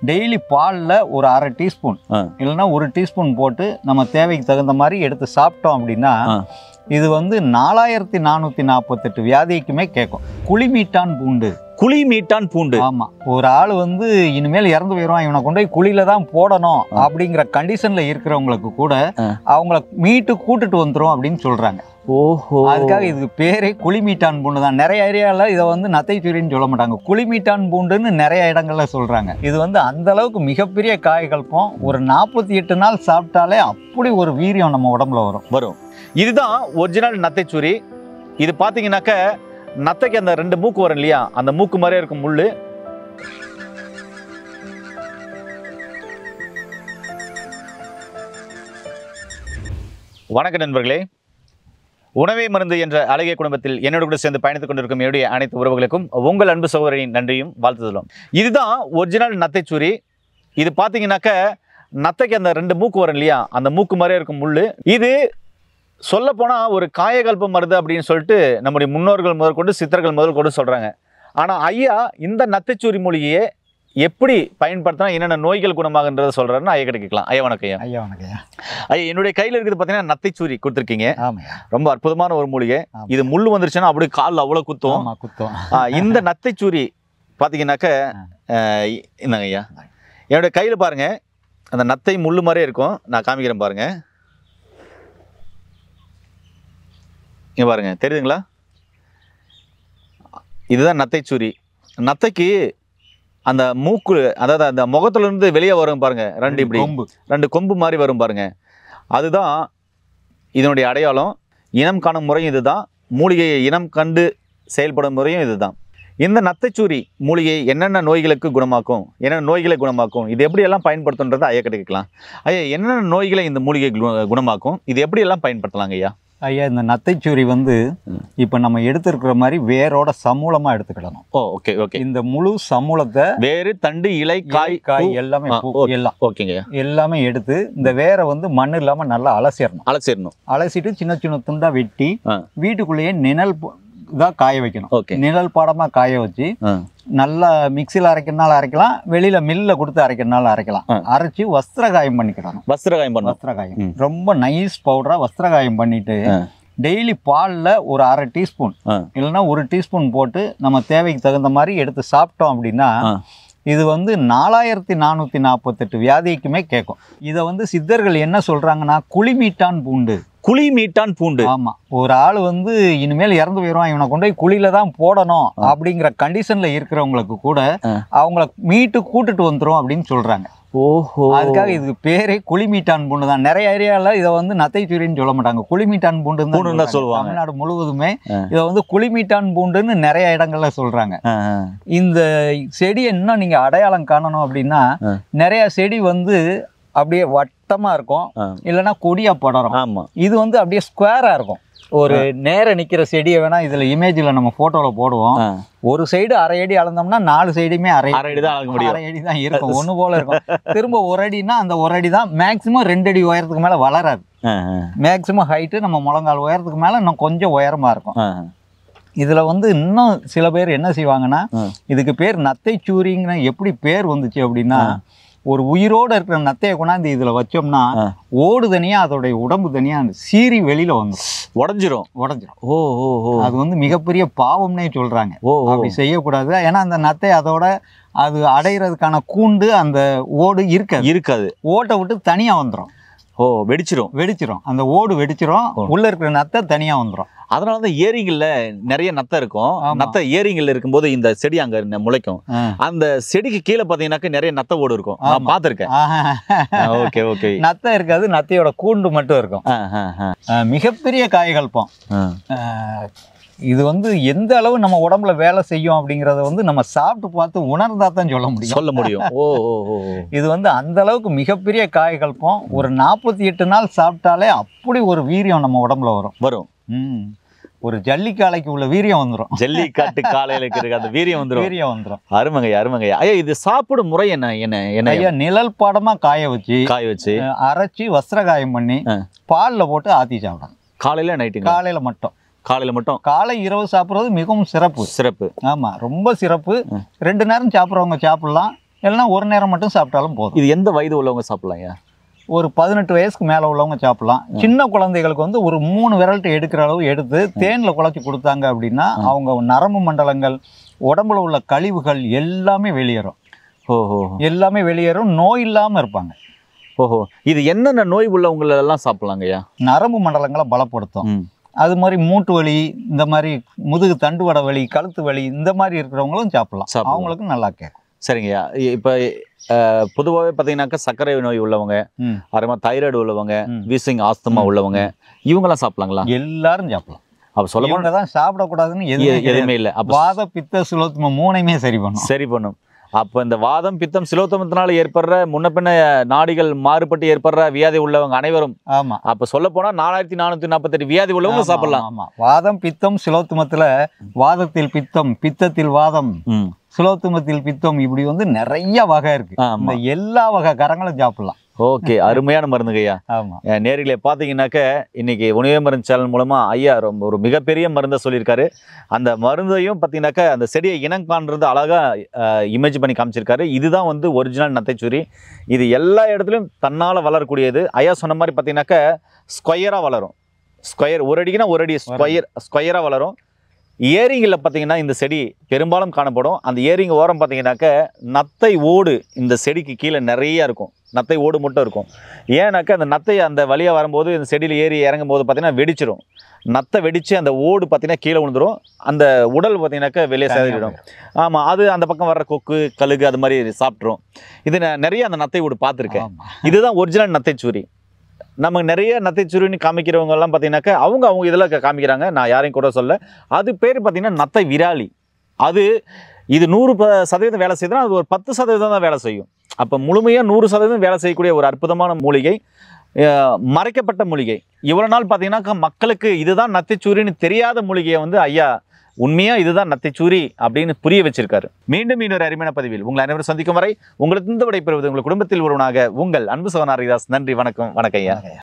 Daily பாலில் ஒரு அரை டீஸ்பூன் ஆ. இல்லைன்னா ஒரு டீஸ்பூன் போட்டு நம்ம தேவைக்கு தகுந்த மாதிரி எடுத்து சாப்பிட்டோம் அப்படின்னா ஆ. இது வந்து நாலாயிரத்தி நானூற்றி நாற்பத்தெட்டு வியாதிக்குமே கேட்கும் குழிமீட்டான் பூண்டு குழி மீட்டான் பூண்டு ஆமா ஒரு ஆள் வந்து இனிமேல் இறந்து போயிடுவான் இவனை கொண்டு போய் குழியில தான் போடணும் ஆ. அப்படிங்கிற கண்டிஷன்ல இருக்கிறவங்களுக்கு கூட ஆ. அவங்கள மீட்டு கூட்டிட்டு வந்துரும் அப்படின்னு சொல்றாங்க ஓஹோ அதுக்காக இதுக்கு பேரே குழிமீட்டான் பூண்டு தான் நிறைய ஏரியாவில் இதை வந்து நத்தைச்சுரின்னு சொல்ல மாட்டாங்க குழிமீட்டான் பூண்டுன்னு நிறைய இடங்கள்ல சொல்றாங்க இது வந்து அந்த அளவுக்கு மிகப்பெரிய காய்கல்பம் ஒரு நாற்பத்தி எட்டு நாள் சாப்பிட்டாலே அப்படி ஒரு வீரியம் நம்ம உடம்புல வரும் வரும் இதுதான் ஒரிஜினல் நத்தைச்சுரி இது பார்த்தீங்கன்னாக்க நத்தைக்கு அந்த ரெண்டு மூக்கு வரும் இல்லையா அந்த மூக்கு மாதிரியே இருக்கும் முள்ளு வணக்க நண்பர்களே உணவே மருந்து என்ற அழகிய குடும்பத்தில் என்னோட கூட சேர்ந்து பயணித்துக் கொண்டிருக்கும் என்னுடைய அனைத்து உறவுகளுக்கும் உங்கள் அன்பு சகோதரின் நன்றியும் வாழ்த்துதலும் இதுதான் ஒரிஜினல் நத்தைச்சுரி இது பார்த்தீங்கன்னாக்க நத்தைக்கு அந்த ரெண்டு மூக்கு வரும் இல்லையா அந்த மூக்கு மாதிரியே இருக்கும் முள்ளு இது சொல்ல ஒரு காயகல்ப மருந்து அப்படின்னு சொல்லிட்டு நம்முடைய முன்னோர்கள் முதற்கொண்டு சித்தர்கள் முதல் கொண்டு சொல்றாங்க ஆனா ஐயா இந்த நத்தைச்சூரி மூலிகையை எப்படி பயன்படுத்தினா என்னென்ன நோய்கள் குணமாகுன்றத சொல்றாருன்னு ஐயா கிட்ட கேட்கலாம் ஐயா வணக்கம் ஐயா ஐயா வணக்கம் ஐயா என்னுடைய கையில இருக்குது பார்த்தீங்கன்னா நத்தைச்சூரி கொடுத்துருக்கீங்க ஆமாம் ரொம்ப அற்புதமான ஒரு மூலிகை ஆமா. இது முள் வந்துருச்சுன்னா அப்படியே காலில் அவ்வளோ குத்தும் ஆமா குத்தம் ஆ, இந்த நத்தைச்சூரி பார்த்தீங்கன்னாக்க ஆ. ஆ, இ- இந்தாங்க ஐயா என்னுடைய கையில் பாருங்க அந்த நத்தை முள்ளு மாதிரியே இருக்கும் நான் காமிக்கிறேன் பாருங்க இங்க பாருங்க தெரியுதுங்களா இதுதான் நத்தைச்சூரி நத்தைக்கு அந்த மூக்கு அதாவது அந்த முகத்துல இருந்து வெளியே வரும் பாருங்க ரெண்டு இப்படி கொம்பு ரெண்டு கொம்பு மாதிரி வரும் பாருங்க அதுதான் இதனுடைய அடையாளம் இனம் காணும் முறையும் இதுதான் மூலிகையை இனம் கண்டு செயல்படும் முறையும் இதுதான் இந்த நத்தைச்சூரி மூலிகை என்னென்ன நோய்களுக்கு குணமாக்கும் என்னென்ன நோய்களை குணமாக்கும் இது எப்படியெல்லாம் பயன்படுத்துன்றதை ஐயா கிட்ட கேட்கலாம் ஐயா என்னென்ன நோய்களை இந்த மூலிகை கு- குணமாக்கும் இது எப்படியெல்லாம் பயன்படுத்தலாங்க ஐயா ஐயா இந்த நத்தைச்சூரி வந்து ம். இப்போ நம்ம எடுத்திருக்கிற மாதிரி வேரோட சமூலமா எடுத்துக்கிடணும் ஓ ஓகே ஓகே இந்த முழு சமூலத்தை வேறு தண்டு இலை காய் காய் பூ. எல்லாமே ஆ, பூ, ஓகே. எல்லாம் ஓகேங்க ஐயா எல்லாமே எடுத்து இந்த வேரை வந்து மண் இல்லாம நல்லா அலசிடணும் அலசிடணும் அலசிட்டு சின்ன சின்ன துண்டா வெட்டி ஆ. வீட்டுக்குள்ளேயே நிழல் ப- இதா காய வைக்கணும் ஓகே நிழல் பாடமா காய வச்சு ஆ. நல்லா மிக்சியில் அரைக்கிறனால அரைக்கலாம் வெளியில மில்ல கொடுத்து அரைக்கிறனால அரைக்கலாம் ஆ. அரைச்சு வஸ்திர காயம் பண்ணிக்கிடணும் வஸ்திரகாயம் பண்ணணும் வஸ்திர காயம் ம். ரொம்ப நைஸ் பவுடரா வஸ்திர காயம் பண்ணிட்டு ஆ. டெய்லி பாலில் ஒரு அரை டீஸ்பூன் ஆ. இல்லைன்னா ஒரு டீஸ்பூன் போட்டு நம்ம தேவைக்கு தகுந்த மாதிரி எடுத்து சாப்பிட்டோம் அப்படின்னா ஆ. இது வந்து நாலாயிரத்தி நானூற்றி நாற்பத்தெட்டு வியாதிக்குமே கேட்கும் இதை வந்து சித்தர்கள் என்ன சொல்றாங்கன்னா குழிமீட்டான் பூண்டு குழி மீட்டான் பூண்டு ஆமா ஒரு ஆள் வந்து இனிமேல் இறந்து போயிடுவான் இவனை கொண்டு போய் குழியில தான் போடணும் அப்படிங்கிற கண்டிஷன்ல இருக்கிறவங்களுக்கு கூட ஆ. அவங்கள மீட்டு கூட்டிட்டு வந்துரும் அப்படின்னு சொல்றாங்க ஓஹோ அதுக்காக இதுக்கு பேரே குழிமீட்டான் பூண்டு தான் நிறைய ஏரியால இதை வந்து நத்தைச்சுரின்னு சொல்ல மாட்டாங்க குழிமீட்டான் பூண்டு பூண்டுன்னு தான் சொல்லுவாங்க. தமிழ்நாடு முழுவதுமே ஆ. இதை வந்து குழிமீட்டான் பூண்டுன்னு நிறைய இடங்கள்ல சொல்றாங்க ஆ, ஆ. இந்த செடியை இன்னும் நீங்க அடையாளம் காணணும் அப்படின்னா ஆ. நிறைய செடி வந்து அப்படியே வட்டமா இருக்கும் ஆ. இல்லைன்னா கொடியா படரும் ஆமா இது வந்து அப்படியே ஸ்கொயரா இருக்கும் ஒரு நேர நிக்கிற செடியை வேணா இதுல இமேஜ்ல நம்ம போட்டோல போடுவோம் ஆ. ஒரு சைடு அரை அடி அளந்தோம்னா நாலு சைடுமே அரை அரை அடி தான் அளக்க முடியும். அரை அடி தான் இருக்கும் ஒண்ணு போல இருக்கும் திரும்ப ஒரு அடினா அந்த ஒரு அடி தான் மேக்சிமம் ரெண்டு அடி உயரத்துக்கு மேல வளராது ஆ, ஆ, மேக்சிமம் ஹைட்டு நம்ம முழங்கால் உயரத்துக்கு மேல இன்னும் கொஞ்சம் உயரமா இருக்கும் ஆ. இதுல வந்து இன்னும் சில பேர் என்ன செய்வாங்கன்னா ம். இதுக்கு பேர் நத்தைச்சூரிங்கிற எப்படி பேர் வந்துச்சு அப்படின்னா ஒரு உயிரோட இருக்கிற நத்தையை கொண்டாந்து இதுல வச்சோம்னா ஆ. ஓடு தனியா அதோடைய உடம்பு தனியா அந்த சீறி வெளியில வந்துடும் உடஞ்சிரும் உடஞ்சிரும் ஓ ஓ ஓ அது வந்து மிகப்பெரிய பாவம்னே சொல்றாங்க ஓ ஓ அப்படி செய்யக்கூடாது ஏன்னா அந்த நத்தை அதோட அது அடையிறதுக்கான கூண்டு அந்த ஓடு இருக்காது இருக்காது ஓட்டை விட்டு தனியா வந்துடும் ஓ வெடிச்சிரும் வெடிச்சிரும் அந்த ஓடு வெடிச்சிரும் ஓ. உள்ள இருக்கிற நத்தை தனியா வந்துடும் அதனால தான் ஏரிங்கள்ல நிறைய நத்தை இருக்கும் ஆமா. நத்தை ஏரிங்கள்ல இருக்கும்போது இந்த செடி அங்க ந- முளைக்கும் அந்த செடிக்கு கீழே பாத்தீங்கன்னாக்க நிறைய நத்தை ஓடு இருக்கும் நான் ஆமா. பார்த்திருக்கேன் ஓகே ஓகே நத்தை இருக்காது நத்தையோட கூண்டு மட்டும் இருக்கும் அஹ் மிகப்பெரிய காய்கல்பம் அஹ் இது வந்து எந்த அளவு நம்ம உடம்புல வேலை செய்யும் அப்படிங்கறத வந்து நம்ம சாப்பிட்டு பார்த்து உணர்ந்தா தான் சொல்ல முடியும் சொல்ல முடியும் ஓ ஓ ஓ ஓ. இது வந்து அந்த அளவுக்கு மிகப்பெரிய காய்கல்பம் ஒரு நாற்பத்தி எட்டு நாள் சாப்பிட்டாலே அப்படி ஒரு வீரியம் நம்ம உடம்புல வரும் வரும் ம். ஒரு ஜல்லிக்காலைக்கு உள்ள வீரியம் வந்துடும் ஜல்லிக்காட்டு காலையில இருக்கிற அந்த வீரியம் வந்துரும் வீரியம் வந்துடும் அருமங்க அருமங்க ஐயா இது சாப்பிடும் முறை என்ன என்ன என்ன ஐயா நிழல் பாடமா காய வச்சு காய வச்சு அஹ் அரைச்சி வஸ்திர காயம் பண்ணி ஆ. பால்ல போட்டு ஆத்தி சாப்பிடணும் காலையில நைட்டுங்க காலையில மட்டும் காலையில மட்டும் காலை இரவு சாப்பிட்றது மிகவும் சிறப்பு சிறப்பு ஆமா ரொம்ப சிறப்பு ம். ரெண்டு நேரம் சாப்பிட்றவங்க சாப்பிடலாம் இல்லைன்னா ஒரு நேரம் மட்டும் சாப்பிட்டாலும் போதும் இது எந்த வயது உள்ளவங்க சாப்பிடலாம் ஐயா ஒரு பதினெட்டு வயசுக்கு மேலே உள்ளவங்க சாப்பிடலாம் சின்ன குழந்தைகளுக்கு வந்து ஒரு மூணு விரல்ட்டு எடுக்கிற அளவு எடுத்து தேனில் குழச்சி கொடுத்தாங்க அப்படின்னா அவங்க நரம்பு மண்டலங்கள் உடம்புல உள்ள கழிவுகள் எல்லாமே வெளியேறும் ஓஹோ எல்லாமே வெளியேறும் நோய் இல்லாமல் இருப்பாங்க ஓஹோ இது என்னென்ன நோய் உள்ளவங்கள எல்லாம் சாப்பிடலாங்க ஐயா நரம்பு மண்டலங்களை பலப்படுத்தும் ம். அது மாதிரி மூட்டு வலி இந்த மாதிரி முதுகு தண்டுவட வலி கழுத்து வலி இந்த மாதிரி இருக்கிறவங்களும் சாப்பிடலாம் சாப்பிடலாம். அவங்களுக்கும் நல்லா கேட்கும் சரிங்கய்யா இப்போ பொதுவாகவே பார்த்தீங்கன்னாக்கா சர்க்கரை நோய் உள்ளவங்க ம். அதே மாதிரி தைராய்டு உள்ளவங்க ம். வீசிங் ஆஸ்துமா ம். உள்ளவங்க இவங்கெல்லாம் சாப்பிடலாங்களா எல்லாரும் சாப்பிடலாம் அப்போ சொல்ல இவங்க தான் சாப்பிடக்கூடாதுன்னு எதுவுமே எதுவுமே கிடையாது. இல்லை அப்போ வாத பித்த சுலோத்ம மூணையுமே சரி பண்ணும் சரி பண்ணும் அப்போ இந்த வாதம் பித்தம் சிலோத்தமத்தினால ஏற்படுற முன்ன பின்ன நாடிகள் மாறுபட்டு ஏற்படுற வியாதி உள்ளவங்க அனைவரும் ஆமா அப்போ சொல்ல போனா நாலாயிரத்தி நானூத்தி நாற்பத்தெட்டு வியாதி உள்ளவங்க ஆமா, சாப்பிடலாம் ஆமா வாதம் பித்தம் சிலோத்துமத்துல வாதத்தில் பித்தம் பித்தத்தில் வாதம் ம். சிலோத்துமத்தில் பித்தம் இப்படி வந்து நிறைய வகை இருக்கு ஆமா இந்த எல்லா வகை கரங்களும் சாப்பிடலாம் ஓகே அருமையான மருந்துங்கய்யா ஆமா அஹ் நேர்களே பார்த்தீங்கன்னாக்க இன்னைக்கு உணவே மருந்து சேனல் மூலமா ஐயா ரொம்ப ஒரு மிகப்பெரிய மருந்தை சொல்லியிருக்காரு அந்த மருந்தையும் பார்த்தீங்கன்னாக்க அந்த செடியை இனம் காண்றது அழகா இமேஜ் பண்ணி காமிச்சிருக்காரு இதுதான் வந்து ஒரிஜினல் நத்தைச்சுரி இது எல்லா இடத்துலையும் தன்னால் வளரக்கூடியது ஐயா சொன்ன மாதிரி பார்த்தீங்கன்னாக்க ஸ்கொயராக வளரும் ஸ்கொயர் ஒரு அடிக்குன்னா ஒரு அடி ஸ்கொயர் ஸ்கொயராக வளரும் ஏரிங்களில் பார்த்தீங்கன்னா இந்த செடி பெரும்பாலும் காணப்படும் அந்த ஏரிங்க ஓரம் பார்த்தீங்கன்னாக்க நத்தை ஓடு இந்த செடிக்கு கீழே நிறைய இருக்கும் நத்தை ஓடு மட்டும் இருக்கும் ஏன்னாக்கா அந்த நத்தை அந்த வழியாக வரும்போது இந்த செடியில் ஏறி இறங்கும் போது பார்த்தீங்கன்னா வெடிச்சிரும் நத்தை வெடித்து அந்த ஓடு பார்த்தீங்கன்னா கீழே விழுந்துரும் அந்த உடல் பார்த்தீங்கன்னாக்கா வெளியே சேதறிடும் ஆமாம் அது அந்த பக்கம் வர்ற கொக்கு கழுகு அது மாதிரி சாப்பிட்ரும் இது நான் நிறைய அந்த நத்தை ஓடு பார்த்துருக்கேன் ஆமா. இதுதான் ஒரிஜினல் நத்தைச்சூரி நம்ம நிறைய நத்தைச்சுரின்னு காமிக்கிறவங்க எல்லாம் பார்த்தீங்கன்னாக்கா அவங்க அவங்க இதில் காமிக்கிறாங்க நான் யாரையும் கூட சொல்ல அது பேர் பார்த்தீங்கன்னா நத்தை விராலி அது இது நூறு ப சதவீதம் வேலை செய்யுதுன்னா அது ஒரு பத்து சதவீதம் தான் வேலை செய்யும் அப்போ முழுமையாக நூறு சதவீதம் வேலை செய்யக்கூடிய ஒரு அற்புதமான மூலிகை அஹ், மறைக்கப்பட்ட மூலிகை இவ்வளோ நாள் பார்த்தீங்கன்னாக்கா மக்களுக்கு இதுதான் நத்தைச்சூரின்னு தெரியாத மூலிகையை வந்து ஐயா உண்மையாக இதுதான் நத்தைச்சூரி அப்படின்னு புரிய வச்சிருக்காரு மீண்டும் இன்னொரு அருமையான பதிவில் உங்களை அனைவரும் சந்திக்கும் வரை உங்களுக்கு இந்த விடைபெறுவது உங்கள் குடும்பத்தில் ஒருவனாக உங்கள் அன்பு சகோதரன் ஹரிதாஸ் நன்றி வணக்கம் வணக்கம் ஐயா